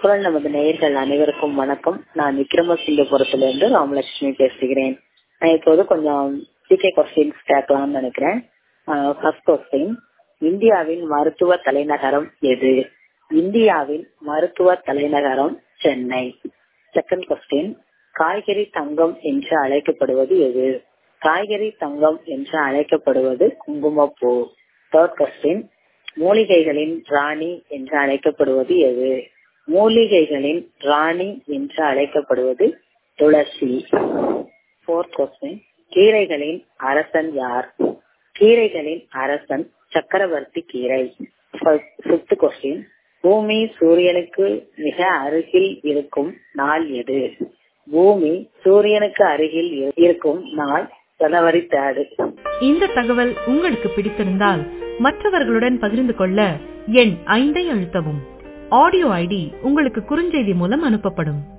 குரல் நமது நேயர்கள் அனைவருக்கும் வணக்கம் நான் விக்ரமசிங்கபுரத்திலிருந்து ராமலட்சுமி பேசுகிறேன் நான் இப்போது கொஞ்சம் ஜிகே கொஸ்டின்ஸ் கேட்கலாம்னு நினைக்கிறேன் ஃபர்ஸ்ட் கொஸ்டின் இந்தியாவின் மருத்துவ தலைநகரம் எது இந்தியாவின் மருத்துவ தலைநகரம் சென்னை செகண்ட் கொஸ்டின் காய்கறி தங்கம் என்று அழைக்கப்படுவது எது காய்கறி தங்கம் என்று அழைக்கப்படுவது குங்குமப்பூ தேர்ட் கொஸ்டின் மூலிகைகளின் ராணி என்று அழைக்கப்படுவது எது மூலிகைகளின் ராணி என்று அழைக்கப்படுவது துளசி ஃபோர்த் கொஸ்டின் கீரைகளின் அரசன் யார் கீரைகளின் அரசன் சக்கரவர்த்தி கீரை ஃபிஃப்த் கொஸ்டின் பூமி சூரியனுக்கு மிக அருகில் இருக்கும் நாள் எது பூமி சூரியனுக்கு அருகில் இருக்கும் நாள் ஜனவரி தேர்டு இந்த தகவல் உங்களுக்கு பிடித்திருந்தால் மற்றவர்களுடன் பகிர்ந்து கொள்ள எண் ஐந்தை அழுத்தவும் ஆடியோ ஐடி உங்களுக்கு குறுஞ்செய்தி மூலம் அனுப்பப்படும்